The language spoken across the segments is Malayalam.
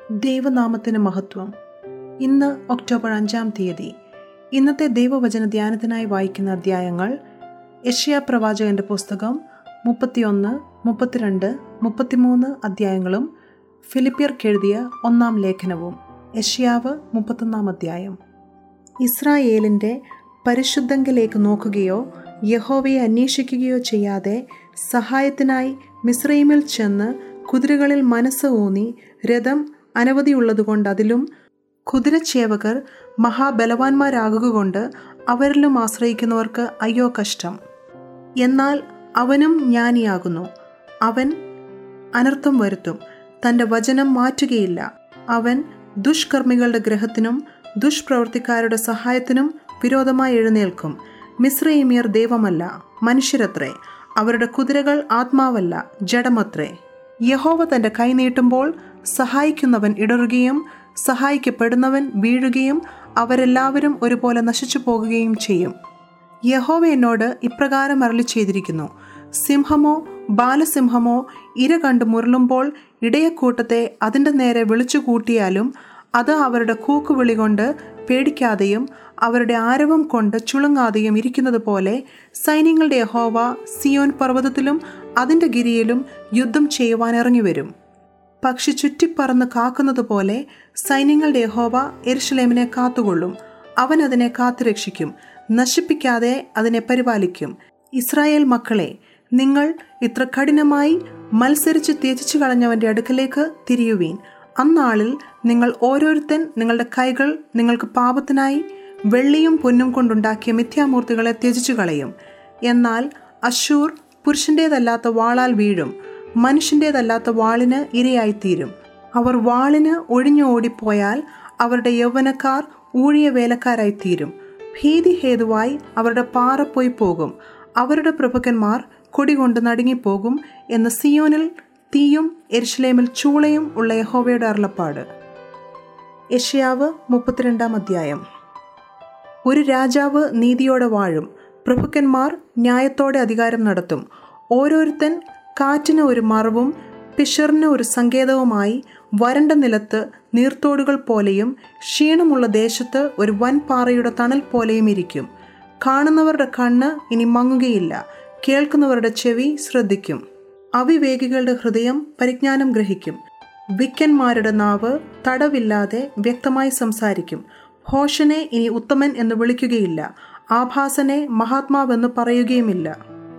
ദൈവനാമത്തിന് മഹത്വം ഇന്ന് ഒക്ടോബർ അഞ്ചാം തീയതി ഇന്നത്തെ ദൈവവചന ധ്യാനത്തിനായി വായിക്കുന്ന അധ്യായങ്ങൾ യഷ്യ പ്രവാചകന്റെ പുസ്തകം മുപ്പത്തിയൊന്ന് മുപ്പത്തിരണ്ട് മുപ്പത്തിമൂന്ന് അധ്യായങ്ങളും ഫിലിപ്പിയർക്കെഴുതിയ ഒന്നാം ലേഖനവും യഷ്യാവ് മുപ്പത്തൊന്നാം അധ്യായം ഇസ്രായേലിൻ്റെ പരിശുദ്ധങ്കിലേക്ക് നോക്കുകയോ യഹോവയെ അന്വേഷിക്കുകയോ ചെയ്യാതെ സഹായത്തിനായി മിസ്രൈമിൽ ചെന്ന് കുതിരകളിൽ മനസ്സ് ഊന്നി രഥം അനവധിയുള്ളതുകൊണ്ട് അതിലും കുതിരച്ചേവകർ മഹാബലവാന്മാരാകുകൊണ്ട് അവരിലും ആശ്രയിക്കുന്നവർക്ക് അയ്യോ കഷ്ടം എന്നാൽ അവനും ജ്ഞാനിയാകുന്നു അവൻ അനർത്ഥം വരുത്തും തൻ്റെ വചനം മാറ്റുകയില്ല അവൻ ദുഷ്കർമ്മികളുടെ ഗ്രഹത്തിനും ദുഷ്പ്രവൃത്തിക്കാരുടെ സഹായത്തിനും വിരോധമായി എഴുന്നേൽക്കും മിശ്രൈമിയർ ദൈവമല്ല മനുഷ്യരത്രേ അവരുടെ കുതിരകൾ ആത്മാവല്ല ജഡമത്രേ യഹോവ തൻ്റെ കൈ നീട്ടുമ്പോൾ സഹായിക്കുന്നവൻ ഇടറുകയും സഹായിക്കപ്പെടുന്നവൻ വീഴുകയും അവരെല്ലാവരും ഒരുപോലെ നശിച്ചു പോകുകയും ചെയ്യും യഹോവ എന്നോട് ഇപ്രകാരം അരളി ചെയ്തിരിക്കുന്നു സിംഹമോ ബാലസിംഹമോ ഇര കണ്ടു മുരളുമ്പോൾ ഇടയക്കൂട്ടത്തെ അതിൻ്റെ നേരെ വിളിച്ചു കൂട്ടിയാലും അത് അവരുടെ കൂക്കുവിളി കൊണ്ട് പേടിക്കാതെയും അവരുടെ ആരവം കൊണ്ട് ചുളുങ്ങാതെയും ഇരിക്കുന്നത് പോലെ സൈന്യങ്ങളുടെ യഹോവ സിയോൻ പർവ്വതത്തിലും അതിൻ്റെ ഗിരിയിലും യുദ്ധം ചെയ്യുവാൻ ഇറങ്ങിവരും പക്ഷി ചുറ്റിപ്പറന്ന് കാക്കുന്നത് പോലെ സൈന്യങ്ങളുടെ യഹോവ എരുഷലേമിനെ കാത്തുകൊള്ളും അവൻ അതിനെ കാത്തുരക്ഷിക്കും നശിപ്പിക്കാതെ അതിനെ പരിപാലിക്കും ഇസ്രായേൽ മക്കളെ നിങ്ങൾ ഇത്ര കഠിനമായി മത്സരിച്ച് ത്യജിച്ചു കളഞ്ഞവന്റെ അടുക്കലേക്ക് തിരിയുവീൻ അന്നാളിൽ നിങ്ങൾ ഓരോരുത്തൻ നിങ്ങളുടെ കൈകൾ നിങ്ങൾക്ക് പാപത്തിനായി വെള്ളിയും പൊന്നും കൊണ്ടുണ്ടാക്കിയ മിഥ്യാമൂർത്തികളെ ത്യജിച്ചു കളയും എന്നാൽ അശൂർ പുരുഷൻ്റേതല്ലാത്ത വാളാൽ വീഴും മനുഷ്യൻ്റേതല്ലാത്ത വാളിന് ഇരയായിത്തീരും അവർ വാളിന് ഒഴിഞ്ഞു ഓടിപ്പോയാൽ അവരുടെ യൗവനക്കാർ ഊഴിയ വേലക്കാരായിത്തീരും ഭീതി ഹേതുവായി അവരുടെ പാറ പോയി പോകും അവരുടെ പ്രഭുക്കന്മാർ കൊടികൊണ്ട് നടുങ്ങിപ്പോകും എന്ന് സിയോനിൽ തീയും എരിശിലേമിൽ ചൂളയും ഉള്ള യഹോവയുടെ അരുളപ്പാട് യഷ്യാവ് മുപ്പത്തിരണ്ടാം അധ്യായം ഒരു രാജാവ് നീതിയോടെ വാഴും പ്രഭുക്കന്മാർ ന്യായത്തോടെ അധികാരം നടത്തും ഓരോരുത്തൻ കാറ്റിന് ഒരു മറവും പിഷറിന് ഒരു സങ്കേതവുമായി വരണ്ട നിലത്ത് നീർത്തോടുകൾ പോലെയും ക്ഷീണമുള്ള ദേശത്ത് ഒരു വൻ പാറയുടെ തണൽ പോലെയും ഇരിക്കും കാണുന്നവരുടെ കണ്ണ് ഇനി മങ്ങുകയില്ല കേൾക്കുന്നവരുടെ ചെവി ശ്രദ്ധിക്കും അവിവേകികളുടെ ഹൃദയം പരിജ്ഞാനം ഗ്രഹിക്കും വിക്കന്മാരുടെ നാവ് തടവില്ലാതെ വ്യക്തമായി സംസാരിക്കും ഭോഷനെ ഇനി ഉത്തമൻ എന്ന് വിളിക്കുകയില്ല ആഭാസനെ മഹാത്മാവെന്ന് പറയുകയുമില്ല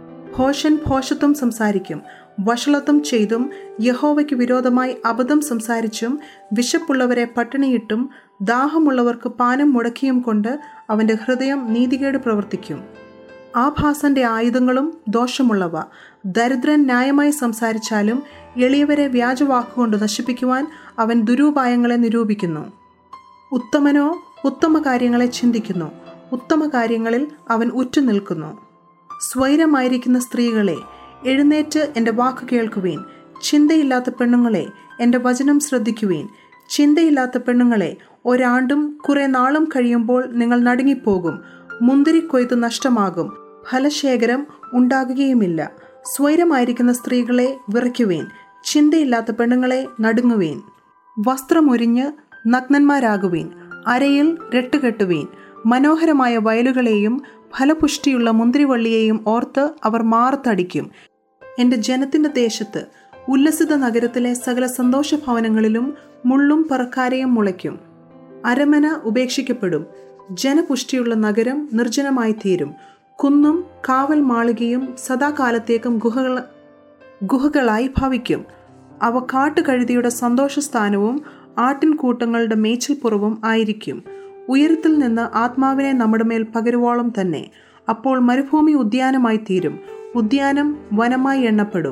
ഭോഷൻ ഭോഷത്വം സംസാരിക്കും വഷളത്വം ചെയ്തും യഹോവയ്ക്ക് വിരോധമായി അബദ്ധം സംസാരിച്ചും വിശപ്പുള്ളവരെ പട്ടിണിയിട്ടും ദാഹമുള്ളവർക്ക് പാനം മുടക്കിയും കൊണ്ട് അവൻ്റെ ഹൃദയം നീതികേട് പ്രവർത്തിക്കും ആഭാസന്റെ ആയുധങ്ങളും ദോഷമുള്ളവ ദരിദ്രൻ ന്യായമായി സംസാരിച്ചാലും എളിയവരെ വ്യാജവാക്കുകൊണ്ട് നശിപ്പിക്കുവാൻ അവൻ ദുരുപായങ്ങളെ നിരൂപിക്കുന്നു ഉത്തമനോ ഉത്തമ കാര്യങ്ങളെ ചിന്തിക്കുന്നു ഉത്തമ കാര്യങ്ങളിൽ അവൻ ഉറ്റുനിൽക്കുന്നു സ്വൈരമായിരിക്കുന്ന സ്ത്രീകളെ എഴുന്നേറ്റ് എൻ്റെ വാക്ക് കേൾക്കുവീൻ ചിന്തയില്ലാത്ത പെണ്ണുങ്ങളെ എൻ്റെ വചനം ശ്രദ്ധിക്കുവീൻ ചിന്തയില്ലാത്ത പെണ്ണുങ്ങളെ ഒരാണ്ടും കുറെ നാളും കഴിയുമ്പോൾ നിങ്ങൾ നടുങ്ങിപ്പോകും മുന്തിരിക്കൊയ്ത്ത് നഷ്ടമാകും ഫലശേഖരം ഉണ്ടാകുകയുമില്ല സ്വൈരമായിരിക്കുന്ന സ്ത്രീകളെ വിറയ്ക്കുവേൻ ചിന്തയില്ലാത്ത പെണ്ണുങ്ങളെ നടുങ്ങുവേൻ വസ്ത്രമൊരിഞ്ഞ് നഗ്നന്മാരാകുവീൻ അരയിൽ രട്ടുകെട്ടുവീൻ മനോഹരമായ വയലുകളെയും ഫലപുഷ്ടിയുള്ള മുന്തിരിവള്ളിയെയും ഓർത്ത് അവർ മാറത്തടിക്കും എൻ്റെ ജനത്തിൻ്റെ ദേശത്ത് ഉല്ലസിത നഗരത്തിലെ സകല സന്തോഷ ഭവനങ്ങളിലും മുള്ളും പറക്കാരയും മുളയ്ക്കും അരമന ഉപേക്ഷിക്കപ്പെടും ജനപുഷ്ടിയുള്ള നഗരം നിർജ്ജനമായി തീരും കുന്നും കാവൽ മാളികയും സദാകാലത്തേക്കും ഗുഹകൾ ഗുഹകളായി ഭവിക്കും അവ കാട്ടുകഴുതിയുടെ സന്തോഷസ്ഥാനവും ആട്ടിൻകൂട്ടങ്ങളുടെ മേച്ചിൽപ്പുറവും ആയിരിക്കും ഉയരത്തിൽ നിന്ന് ആത്മാവിനെ നമ്മുടെ മേൽ പകരുവോളം തന്നെ അപ്പോൾ മരുഭൂമി ഉദ്യാനമായി തീരും ഉദ്യാനം വനമായി എണ്ണപ്പെടും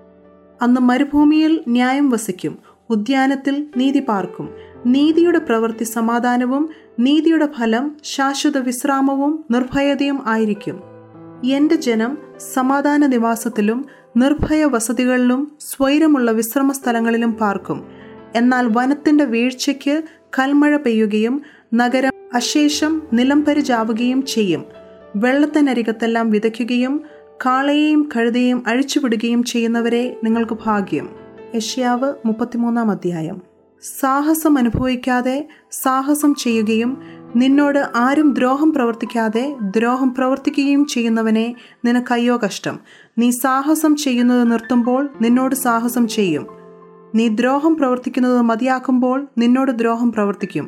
അന്ന് മരുഭൂമിയിൽ ന്യായം വസിക്കും ഉദ്യാനത്തിൽ നീതി പാർക്കും നീതിയുടെ പ്രവൃത്തി സമാധാനവും നീതിയുടെ ഫലം ശാശ്വത വിശ്രാമവും നിർഭയതയും ആയിരിക്കും എന്റെ ജനം സമാധാന നിവാസത്തിലും നിർഭയ വസതികളിലും സ്വൈരമുള്ള വിശ്രമ സ്ഥലങ്ങളിലും പാർക്കും എന്നാൽ വനത്തിന്റെ വീഴ്ചയ്ക്ക് കൽമഴ പെയ്യുകയും നഗരം അശേഷം നിലംപരിചാവുകയും ചെയ്യും വെള്ളത്തിനരികത്തെല്ലാം വിതയ്ക്കുകയും കാളയെയും കഴുതയെയും അഴിച്ചുവിടുകയും ചെയ്യുന്നവരെ നിങ്ങൾക്ക് ഭാഗ്യം യഷ്യാവ് മുപ്പത്തിമൂന്നാം അധ്യായം സാഹസം അനുഭവിക്കാതെ സാഹസം ചെയ്യുകയും നിന്നോട് ആരും ദ്രോഹം പ്രവർത്തിക്കാതെ ദ്രോഹം പ്രവർത്തിക്കുകയും ചെയ്യുന്നവനെ നിനക്കയ്യോ കഷ്ടം നീ സാഹസം ചെയ്യുന്നത് നിർത്തുമ്പോൾ നിന്നോട് സാഹസം ചെയ്യും നീ ദ്രോഹം പ്രവർത്തിക്കുന്നത് മതിയാക്കുമ്പോൾ നിന്നോട് ദ്രോഹം പ്രവർത്തിക്കും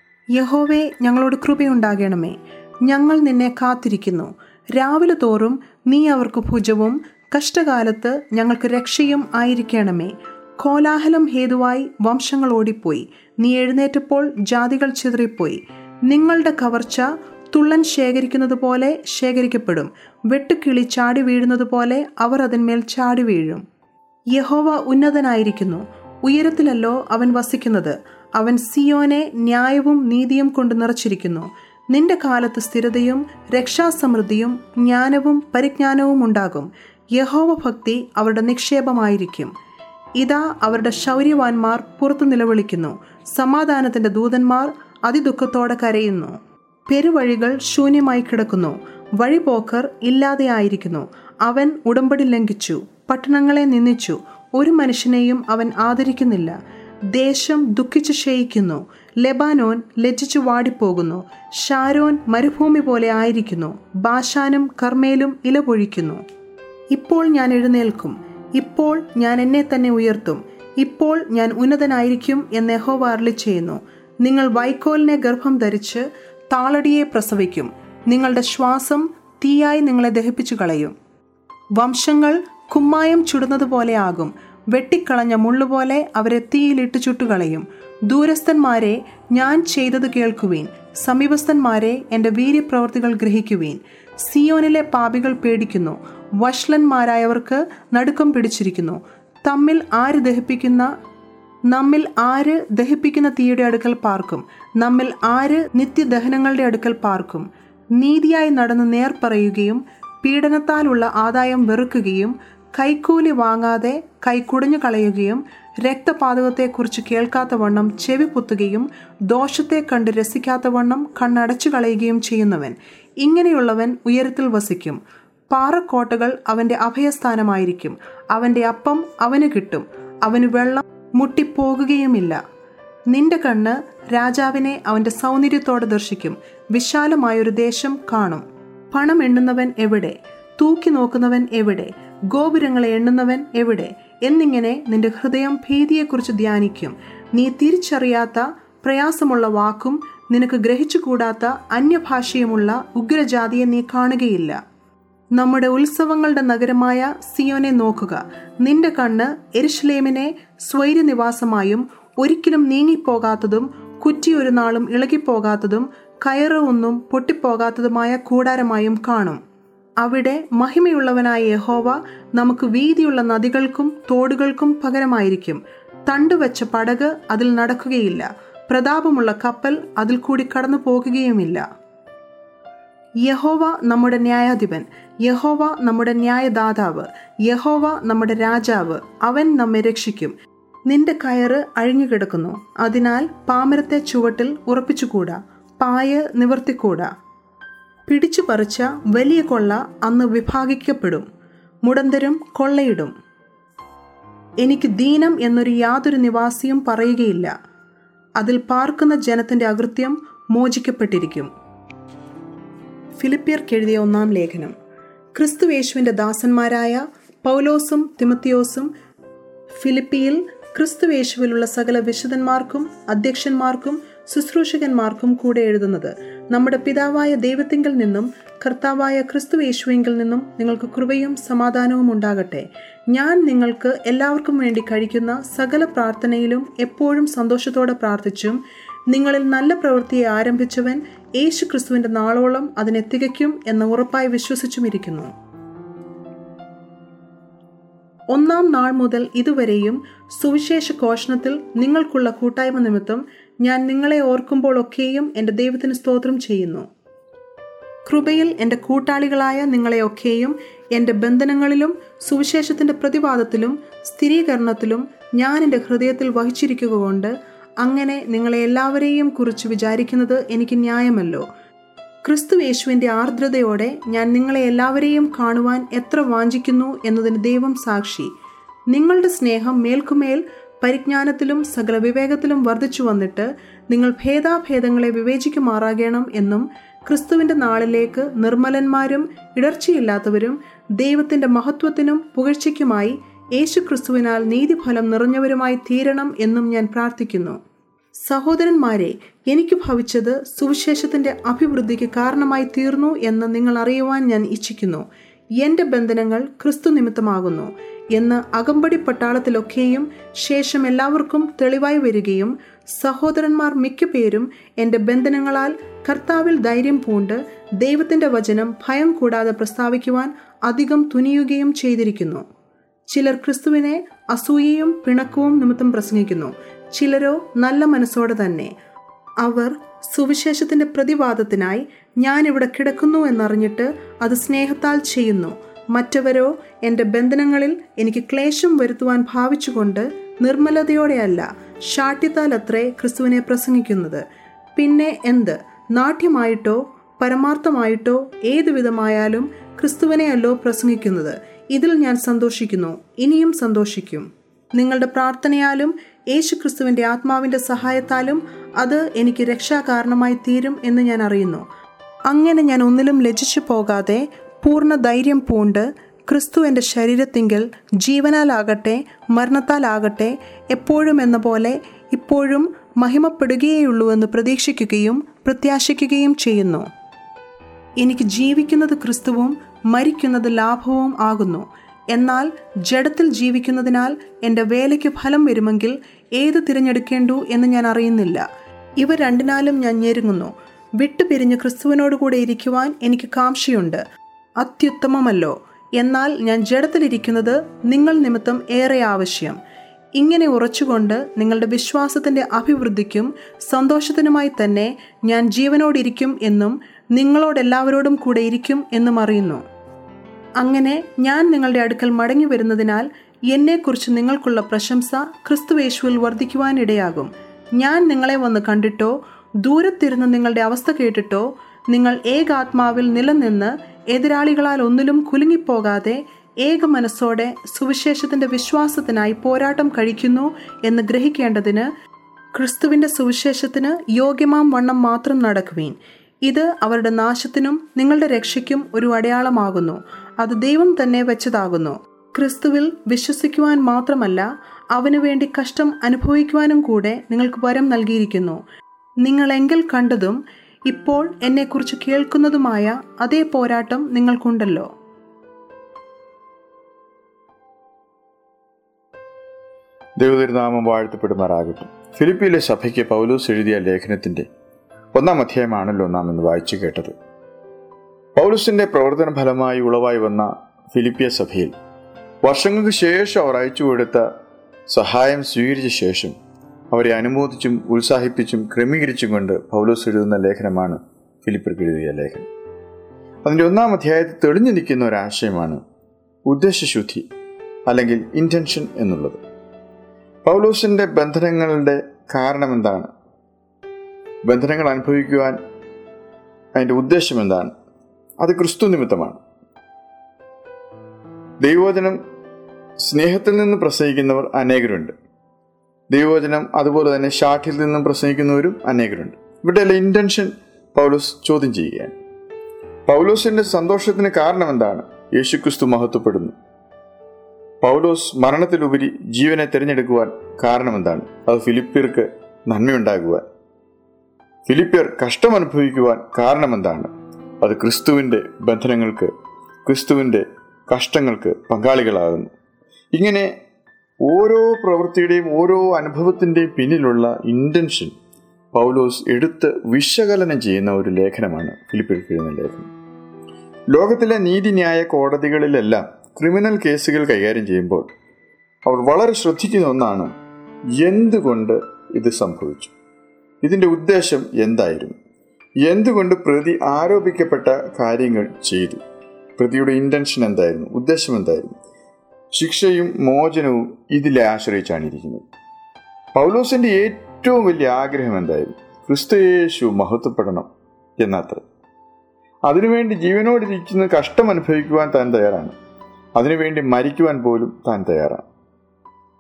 യഹോവേ ഞങ്ങളോട് കൃപയുണ്ടാകണമേ ഞങ്ങൾ നിന്നെ കാത്തിരിക്കുന്നു രാവിലെ തോറും നീ അവർക്ക് ഭുജവും കഷ്ടകാലത്ത് ഞങ്ങൾക്ക് രക്ഷയും ആയിരിക്കണമേ കോലാഹലം ഹേതുവായി വംശങ്ങൾ ഓടിപ്പോയി നീ എഴുന്നേറ്റപ്പോൾ ജാതികൾ ചിതറിപ്പോയി നിങ്ങളുടെ കവർച്ച തുള്ളൻ ശേഖരിക്കുന്നത് പോലെ ശേഖരിക്കപ്പെടും വെട്ടുക്കിളി ചാടി വീഴുന്നത് പോലെ അവർ അതിന്മേൽ ചാടി വീഴും യഹോവ ഉന്നതനായിരിക്കുന്നു ഉയരത്തിലല്ലോ അവൻ വസിക്കുന്നത് അവൻ സിയോനെ ന്യായവും നീതിയും കൊണ്ട് നിറച്ചിരിക്കുന്നു നിന്റെ കാലത്ത് സ്ഥിരതയും രക്ഷാസമൃദ്ധിയും ജ്ഞാനവും പരിജ്ഞാനവും ഉണ്ടാകും യഹോവ ഭക്തി അവരുടെ നിക്ഷേപമായിരിക്കും ഇതാ അവരുടെ ശൗര്യവാന്മാർ പുറത്തു നിലവിളിക്കുന്നു സമാധാനത്തിന്റെ ദൂതന്മാർ അതിദുഃഖത്തോടെ കരയുന്നു പെരുവഴികൾ ശൂന്യമായി കിടക്കുന്നു വഴിപോക്കർ ഇല്ലാതെയായിരിക്കുന്നു അവൻ ഉടമ്പടി ലംഘിച്ചു പട്ടണങ്ങളെ നിന്ദിച്ചു ഒരു മനുഷ്യനെയും അവൻ ആദരിക്കുന്നില്ല ദേശം ദുഃഖിച്ചു ക്ഷയിക്കുന്നു ലെബാനോൻ ലജ്ജിച്ചു വാടിപ്പോകുന്നു ഷാരോൻ മരുഭൂമി പോലെ ആയിരിക്കുന്നു ബാഷാനും കർമ്മേലും ഇല പൊഴിക്കുന്നു ഇപ്പോൾ ഞാൻ എഴുന്നേൽക്കും ഇപ്പോൾ ഞാൻ എന്നെ തന്നെ ഉയർത്തും ഇപ്പോൾ ഞാൻ ഉന്നതനായിരിക്കും എന്ന് യഹോവ അരളി ചെയ്യുന്നു നിങ്ങൾ വൈക്കോലിനെ ഗർഭം ധരിച്ച് താളടിയെ പ്രസവിക്കും നിങ്ങളുടെ ശ്വാസം തീയായി നിങ്ങളെ ദഹിപ്പിച്ചു കളയും വംശങ്ങൾ കുമ്മായം ചുടുന്നത് പോലെ ആകും വെട്ടിക്കളഞ്ഞ മുള്ളുപോലെ അവരെ തീയിലിട്ട് ചുട്ടുകളയും ദൂരസ്ഥന്മാരെ ഞാൻ ചെയ്തത് കേൾക്കുവീൻ സമീപസ്ഥന്മാരെ എൻ്റെ വീര്യപ്രവർത്തികൾ ഗ്രഹിക്കുവീൻ സിയോനിലെ പാപികൾ പേടിക്കുന്നു വഷളന്മാരായവർക്ക് നടുക്കം പിടിച്ചിരിക്കുന്നു തമ്മിൽ ആര് ദഹിപ്പിക്കുന്ന നമ്മിൽ ആര് ദഹിപ്പിക്കുന്ന തീയുടെ അടുക്കൽ പാർക്കും നമ്മിൽ ആര് നിത്യദഹനങ്ങളുടെ അടുക്കൽ പാർക്കും നീതിയായി നടന്ന് നേർ പറയുകയും പീഡനത്താലുള്ള ആദായം വെറുക്കുകയും കൈക്കൂലി വാങ്ങാതെ കൈക്കുടഞ്ഞു കളയുകയും രക്തപാതകത്തെക്കുറിച്ച് കേൾക്കാത്ത വണ്ണം ചെവി പുത്തുകയും ദോഷത്തെ കണ്ട് രസിക്കാത്ത വണ്ണം കണ്ണടച്ചു കളയുകയും ചെയ്യുന്നവൻ ഇങ്ങനെയുള്ളവൻ ഉയരത്തിൽ വസിക്കും പാറക്കോട്ടകൾ അവന്റെ അഭയസ്ഥാനമായിരിക്കും അവന്റെ അപ്പം അവന് കിട്ടും അവന് വെള്ളം മുട്ടിപ്പോകുകയുമില്ല നിന്റെ കണ്ണ് രാജാവിനെ അവന്റെ സൗന്ദര്യത്തോടെ ദർശിക്കും വിശാലമായൊരു ദേശം കാണും പണം എണ്ണുന്നവൻ എവിടെ തൂക്കി നോക്കുന്നവൻ എവിടെ ഗോപുരങ്ങളെ എണ്ണുന്നവൻ എവിടെ എന്നിങ്ങനെ നിന്റെ ഹൃദയം ഭീതിയെക്കുറിച്ച് ധ്യാനിക്കും നീ തിരിച്ചറിയാത്ത പ്രയാസമുള്ള വാക്കും നിനക്ക് ഗ്രഹിച്ചുകൂടാത്ത അന്യഭാഷയുമുള്ള ഉഗ്രജാതിയെ നീ കാണുകയില്ല നമ്മുടെ ഉത്സവങ്ങളുടെ നഗരമായ സിയോനെ നോക്കുക നിന്റെ കണ്ണ് എരിശ്ലേമിനെ സ്വൈര്യനിവാസമായും ഒരിക്കലും നീങ്ങിപ്പോകാത്തതും കുറ്റിയൊരു നാളും ഇളകിപ്പോകാത്തതും കയറ് ഒന്നും പൊട്ടിപ്പോകാത്തതുമായ കൂടാരമായും കാണും അവിടെ മഹിമയുള്ളവനായ യഹോവ നമുക്ക് വീതിയുള്ള നദികൾക്കും തോടുകൾക്കും പകരമായിരിക്കും തണ്ടുവച്ച പടക് അതിൽ നടക്കുകയില്ല പ്രതാപമുള്ള കപ്പൽ അതിൽ കൂടി കടന്നു പോകുകയുമില്ല യഹോവ നമ്മുടെ ന്യായാധിപൻ യഹോവ നമ്മുടെ ന്യായദാതാവ് യഹോവ നമ്മുടെ രാജാവ് അവൻ നമ്മെ രക്ഷിക്കും നിന്റെ കയറ് അഴിഞ്ഞുകിടക്കുന്നു അതിനാൽ പാമരത്തെ ചുവട്ടിൽ ഉറപ്പിച്ചുകൂടാ പായ നിവർത്തിക്കൂടാ പിടിച്ചു പറിച്ച വലിയ കൊള്ള അന്ന് വിഭാഗിക്കപ്പെടും മുടന്തരും കൊള്ളയിടും എനിക്ക് ദീനം എന്നൊരു യാതൊരു നിവാസിയും പറയുകയില്ല അതിൽ പാർക്കുന്ന ജനത്തിന്റെ അകൃത്യം മോചിക്കപ്പെട്ടിരിക്കും ഫിലിപ്പിയർക്കെഴുതിയ ഒന്നാം ലേഖനം ക്രിസ്തുവേശുവിന്റെ ദാസന്മാരായ പൗലോസും തിമത്തിയോസും ഫിലിപ്പിയിൽ ക്രിസ്തുവേശുവിലുള്ള സകല വിശുദ്ധന്മാർക്കും അധ്യക്ഷന്മാർക്കും ശുശ്രൂഷകന്മാർക്കും കൂടെ എഴുതുന്നത് നമ്മുടെ പിതാവായ ദൈവത്തിങ്കിൽ നിന്നും കർത്താവായ ക്രിസ്തുവേശുവിങ്കിൽ നിന്നും നിങ്ങൾക്ക് കൃപയും സമാധാനവും ഉണ്ടാകട്ടെ ഞാൻ നിങ്ങൾക്ക് എല്ലാവർക്കും വേണ്ടി കഴിക്കുന്ന സകല പ്രാർത്ഥനയിലും എപ്പോഴും സന്തോഷത്തോടെ പ്രാർത്ഥിച്ചും നിങ്ങളിൽ നല്ല പ്രവൃത്തിയെ ആരംഭിച്ചവൻ യേശു ക്രിസ്തുവിന്റെ നാളോളം അതിനെ തികയ്ക്കും എന്ന് ഉറപ്പായി വിശ്വസിച്ചുമിരിക്കുന്നു ഒന്നാം നാൾ മുതൽ ഇതുവരെയും സുവിശേഷ ഘോഷണത്തിൽ നിങ്ങൾക്കുള്ള കൂട്ടായ്മ നിമിത്തം ഞാൻ നിങ്ങളെ ഓർക്കുമ്പോഴൊക്കെയും എൻ്റെ ദൈവത്തിന് സ്തോത്രം ചെയ്യുന്നു കൃപയിൽ എൻ്റെ കൂട്ടാളികളായ നിങ്ങളെയൊക്കെയും എൻ്റെ ബന്ധനങ്ങളിലും സുവിശേഷത്തിൻ്റെ പ്രതിവാദത്തിലും സ്ഥിരീകരണത്തിലും ഞാൻ എൻ്റെ ഹൃദയത്തിൽ വഹിച്ചിരിക്കുക കൊണ്ട് അങ്ങനെ നിങ്ങളെ എല്ലാവരെയും കുറിച്ച് വിചാരിക്കുന്നത് എനിക്ക് ന്യായമല്ലോ ക്രിസ്തു യേശുവിൻ്റെ ആർദ്രതയോടെ ഞാൻ നിങ്ങളെ എല്ലാവരെയും കാണുവാൻ എത്ര വാഞ്ചിക്കുന്നു എന്നതിന് ദൈവം സാക്ഷി നിങ്ങളുടെ സ്നേഹം മേൽക്കുമേൽ പരിജ്ഞാനത്തിലും സകല വിവേകത്തിലും വർദ്ധിച്ചു വന്നിട്ട് നിങ്ങൾ ഭേദാഭേദങ്ങളെ വിവേചിക്കുമാറാകണം എന്നും ക്രിസ്തുവിന്റെ നാളിലേക്ക് നിർമ്മലന്മാരും ഇടർച്ചയില്ലാത്തവരും ദൈവത്തിന്റെ മഹത്വത്തിനും പുകഴ്ചയ്ക്കുമായി യേശു ക്രിസ്തുവിനാൽ നീതിഫലം നിറഞ്ഞവരുമായി തീരണം എന്നും ഞാൻ പ്രാർത്ഥിക്കുന്നു സഹോദരന്മാരെ എനിക്ക് ഭവിച്ചത് സുവിശേഷത്തിന്റെ അഭിവൃദ്ധിക്ക് കാരണമായി തീർന്നു എന്ന് നിങ്ങൾ അറിയുവാൻ ഞാൻ ഇച്ഛിക്കുന്നു എന്റെ ബന്ധനങ്ങൾ ക്രിസ്തു നിമിത്തമാകുന്നു എന്ന് അകമ്പടി പട്ടാളത്തിലൊക്കെയും ശേഷം എല്ലാവർക്കും തെളിവായി വരികയും സഹോദരന്മാർ മിക്കപേരും എൻ്റെ ബന്ധനങ്ങളാൽ കർത്താവിൽ ധൈര്യം പൂണ്ട് ദൈവത്തിന്റെ വചനം ഭയം കൂടാതെ പ്രസ്താവിക്കുവാൻ അധികം തുനിയുകയും ചെയ്തിരിക്കുന്നു ചിലർ ക്രിസ്തുവിനെ അസൂയയും പിണക്കവും നിമിത്തം പ്രസംഗിക്കുന്നു ചിലരോ നല്ല മനസ്സോടെ തന്നെ അവർ സുവിശേഷത്തിന്റെ പ്രതിവാദത്തിനായി ഞാൻ ഇവിടെ കിടക്കുന്നു എന്നറിഞ്ഞിട്ട് അത് സ്നേഹത്താൽ ചെയ്യുന്നു മറ്റവരോ എൻ്റെ ബന്ധനങ്ങളിൽ എനിക്ക് ക്ലേശം വരുത്തുവാൻ ഭാവിച്ചുകൊണ്ട് നിർമ്മലതയോടെയല്ല ശാഠ്യത്താൽ അത്രേ ക്രിസ്തുവിനെ പ്രസംഗിക്കുന്നത് പിന്നെ എന്ത് നാട്യമായിട്ടോ പരമാർത്ഥമായിട്ടോ ഏതു വിധമായാലും ക്രിസ്തുവിനെയല്ലോ പ്രസംഗിക്കുന്നത് ഇതിൽ ഞാൻ സന്തോഷിക്കുന്നു ഇനിയും സന്തോഷിക്കും നിങ്ങളുടെ പ്രാർത്ഥനയാലും യേശു ക്രിസ്തുവിന്റെ ആത്മാവിന്റെ സഹായത്താലും അത് എനിക്ക് രക്ഷാകാരണമായി തീരും എന്ന് ഞാൻ അറിയുന്നു അങ്ങനെ ഞാൻ ഒന്നിലും ലജിച്ചു പോകാതെ പൂർണ്ണ ധൈര്യം പൂണ്ട് ക്രിസ്തു എൻ്റെ ശരീരത്തിങ്കൽ ജീവനാലാകട്ടെ മരണത്താലാകട്ടെ എപ്പോഴും എന്ന പോലെ ഇപ്പോഴും മഹിമപ്പെടുകയുള്ളൂ എന്ന് പ്രതീക്ഷിക്കുകയും പ്രത്യാശിക്കുകയും ചെയ്യുന്നു എനിക്ക് ജീവിക്കുന്നത് ക്രിസ്തുവും മരിക്കുന്നത് ലാഭവും ആകുന്നു എന്നാൽ ജഡത്തിൽ ജീവിക്കുന്നതിനാൽ എൻ്റെ വേലയ്ക്ക് ഫലം വരുമെങ്കിൽ ഏത് തിരഞ്ഞെടുക്കേണ്ടു എന്ന് ഞാൻ അറിയുന്നില്ല ഇവ രണ്ടിനാലും ഞാൻ ഞെരുങ്ങുന്നു വിട്ടുപിരിഞ്ഞ് ക്രിസ്തുവിനോട് കൂടെ ഇരിക്കുവാൻ എനിക്ക് കാംക്ഷയുണ്ട് അത്യുത്തമമല്ലോ എന്നാൽ ഞാൻ ജഡത്തിലിരിക്കുന്നത് നിങ്ങൾ നിമിത്തം ഏറെ ആവശ്യം ഇങ്ങനെ ഉറച്ചുകൊണ്ട് നിങ്ങളുടെ വിശ്വാസത്തിന്റെ അഭിവൃദ്ധിക്കും സന്തോഷത്തിനുമായി തന്നെ ഞാൻ ജീവനോടിരിക്കും എന്നും നിങ്ങളോടെല്ലാവരോടും കൂടെ ഇരിക്കും എന്നും അറിയുന്നു അങ്ങനെ ഞാൻ നിങ്ങളുടെ അടുക്കൽ മടങ്ങി വരുന്നതിനാൽ എന്നെക്കുറിച്ച് നിങ്ങൾക്കുള്ള പ്രശംസ ക്രിസ്തുവേശുവിൽ വർദ്ധിക്കുവാനിടയാകും ഞാൻ നിങ്ങളെ വന്ന് കണ്ടിട്ടോ ദൂരത്തിരുന്ന് നിങ്ങളുടെ അവസ്ഥ കേട്ടിട്ടോ നിങ്ങൾ ഏകാത്മാവിൽ നിലനിന്ന് എതിരാളികളാൽ ഒന്നിലും കുലുങ്ങിപ്പോകാതെ ഏക മനസ്സോടെ സുവിശേഷത്തിന്റെ വിശ്വാസത്തിനായി പോരാട്ടം കഴിക്കുന്നു എന്ന് ഗ്രഹിക്കേണ്ടതിന് ക്രിസ്തുവിന്റെ സുവിശേഷത്തിന് യോഗ്യമാം വണ്ണം മാത്രം നടക്കുവീൻ ഇത് അവരുടെ നാശത്തിനും നിങ്ങളുടെ രക്ഷയ്ക്കും ഒരു അടയാളമാകുന്നു അത് ദൈവം തന്നെ വെച്ചതാകുന്നു ക്രിസ്തുവിൽ വിശ്വസിക്കുവാൻ മാത്രമല്ല അവനു വേണ്ടി കഷ്ടം അനുഭവിക്കുവാനും കൂടെ നിങ്ങൾക്ക് വരം നൽകിയിരിക്കുന്നു നിങ്ങളെങ്കിൽ കണ്ടതും ഇപ്പോൾ എന്നെക്കുറിച്ച് കേൾക്കുന്നതുമായ അതേ പോരാട്ടം നിങ്ങൾക്കുണ്ടല്ലോ ദൈവതിരുനാമം വാഴ്ത്തപ്പെടുമാറാകട്ടെ ഫിലിപ്പിയിലെ സഭയ്ക്ക് പൗലൂസ് എഴുതിയ ലേഖനത്തിന്റെ ഒന്നാം അധ്യായമാണല്ലോ നാം ഇന്ന് വായിച്ചു കേട്ടത് പൗലൂസിന്റെ പ്രവർത്തന ഫലമായി ഉളവായി വന്ന ഫിലിപ്പിയ സഭയിൽ വർഷങ്ങൾക്ക് ശേഷം അവർ അയച്ചു കൊടുത്ത സഹായം സ്വീകരിച്ച ശേഷം അവരെ അനുമോദിച്ചും ഉത്സാഹിപ്പിച്ചും ക്രമീകരിച്ചും കൊണ്ട് പൗലോസ് എഴുതുന്ന ലേഖനമാണ് ഫിലിപ്പിർക്ക് എഴുതിയ ലേഖനം അതിൻ്റെ ഒന്നാം അധ്യായത്തിൽ തെളിഞ്ഞു നിൽക്കുന്ന ഒരു ആശയമാണ് ഉദ്ദേശശുദ്ധി അല്ലെങ്കിൽ ഇൻറ്റൻഷൻ എന്നുള്ളത് പൗലോസിന്റെ ബന്ധനങ്ങളുടെ കാരണം എന്താണ് ബന്ധനങ്ങൾ അനുഭവിക്കുവാൻ അതിൻ്റെ ഉദ്ദേശം എന്താണ് അത് ക്രിസ്തു നിമിത്തമാണ് ദൈവവചനം സ്നേഹത്തിൽ നിന്ന് പ്രസംഗിക്കുന്നവർ അനേകരുണ്ട് ദൈവവചനം അതുപോലെ തന്നെ ഷാഠിൽ നിന്നും പ്രസംഗിക്കുന്നവരും അനേകരുണ്ട് ഇവിടെയുള്ള ഇന്റൻഷൻ പൗലോസ് ചോദ്യം ചെയ്യുകയാണ് പൗലോസിന്റെ സന്തോഷത്തിന് കാരണം എന്താണ് യേശുക്രിസ്തു മഹത്വപ്പെടുന്നു പൗലോസ് മരണത്തിലുപരി ജീവനെ തിരഞ്ഞെടുക്കുവാൻ കാരണം എന്താണ് അത് ഫിലിപ്പിയർക്ക് നന്മയുണ്ടാകുവാൻ ഫിലിപ്പിയർ കഷ്ടം അനുഭവിക്കുവാൻ കാരണം എന്താണ് അത് ക്രിസ്തുവിന്റെ ബന്ധനങ്ങൾക്ക് ക്രിസ്തുവിന്റെ കഷ്ടങ്ങൾക്ക് പങ്കാളികളാകുന്നു ഇങ്ങനെ ഓരോ പ്രവൃത്തിയുടെയും ഓരോ അനുഭവത്തിൻ്റെയും പിന്നിലുള്ള ഇൻറ്റൻഷൻ പൗലോസ് എടുത്ത് വിശകലനം ചെയ്യുന്ന ഒരു ലേഖനമാണ് ഫിലിപ്പിൽ എഴുതുന്ന ലേഖനം ലോകത്തിലെ നീതിന്യായ കോടതികളിലെല്ലാം ക്രിമിനൽ കേസുകൾ കൈകാര്യം ചെയ്യുമ്പോൾ അവർ വളരെ ശ്രദ്ധിക്കുന്ന ഒന്നാണ് എന്തുകൊണ്ട് ഇത് സംഭവിച്ചു ഇതിൻ്റെ ഉദ്ദേശം എന്തായിരുന്നു എന്തുകൊണ്ട് പ്രതി ആരോപിക്കപ്പെട്ട കാര്യങ്ങൾ ചെയ്തു പ്രതിയുടെ ഇൻറ്റൻഷൻ എന്തായിരുന്നു ഉദ്ദേശം എന്തായിരുന്നു ശിക്ഷയും മോചനവും ഇതിലെ ആശ്രയിച്ചാണ് ഇരിക്കുന്നത് പൗലോസിന്റെ ഏറ്റവും വലിയ ആഗ്രഹം എന്തായിരുന്നു ക്രിസ്തുയേശു മഹത്വപ്പെടണം എന്നത്ര അതിനുവേണ്ടി ജീവനോടിരിക്കുന്ന കഷ്ടം അനുഭവിക്കുവാൻ താൻ തയ്യാറാണ് അതിനുവേണ്ടി മരിക്കുവാൻ പോലും താൻ തയ്യാറാണ്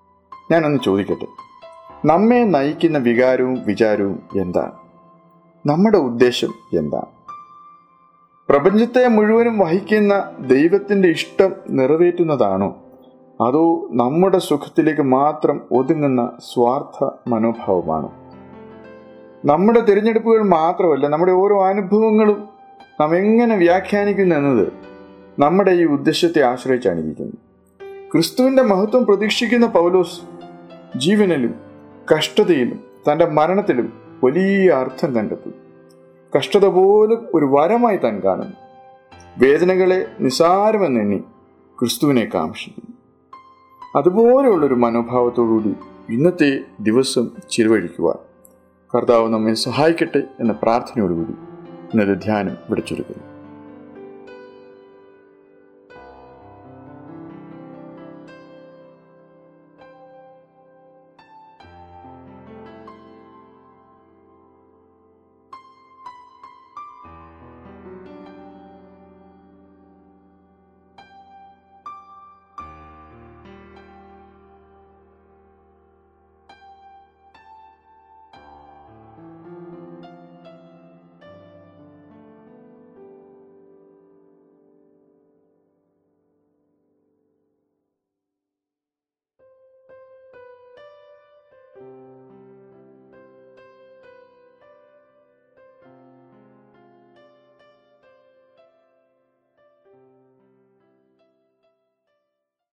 ഞാനൊന്ന് ചോദിക്കട്ടെ നമ്മെ നയിക്കുന്ന വികാരവും വിചാരവും എന്താണ് നമ്മുടെ ഉദ്ദേശം എന്താണ് പ്രപഞ്ചത്തെ മുഴുവനും വഹിക്കുന്ന ദൈവത്തിന്റെ ഇഷ്ടം നിറവേറ്റുന്നതാണോ അതോ നമ്മുടെ സുഖത്തിലേക്ക് മാത്രം ഒതുങ്ങുന്ന സ്വാർത്ഥ മനോഭാവമാണോ നമ്മുടെ തിരഞ്ഞെടുപ്പുകൾ മാത്രമല്ല നമ്മുടെ ഓരോ അനുഭവങ്ങളും നാം എങ്ങനെ വ്യാഖ്യാനിക്കുന്നു എന്നത് നമ്മുടെ ഈ ഉദ്ദേശത്തെ ആശ്രയിച്ചാണ് ഇരിക്കുന്നത് ക്രിസ്തുവിന്റെ മഹത്വം പ്രതീക്ഷിക്കുന്ന പൗലോസ് ജീവനിലും കഷ്ടതയിലും തന്റെ മരണത്തിലും വലിയ അർത്ഥം കണ്ടെത്തും കഷ്ടത പോലും ഒരു വരമായി താൻ കാണുന്നു വേദനകളെ നിസാരമെന്നെണ്ണി ക്രിസ്തുവിനെ കാക്ഷിക്കുന്നു അതുപോലെയുള്ളൊരു മനോഭാവത്തോടുകൂടി ഇന്നത്തെ ദിവസം ചിലവഴിക്കുവാൻ കർത്താവ് നമ്മെ സഹായിക്കട്ടെ എന്ന പ്രാർത്ഥനയോടുകൂടി ഇന്നത്തെ ധ്യാനം ഇവിടെ ചുരുക്കുന്നു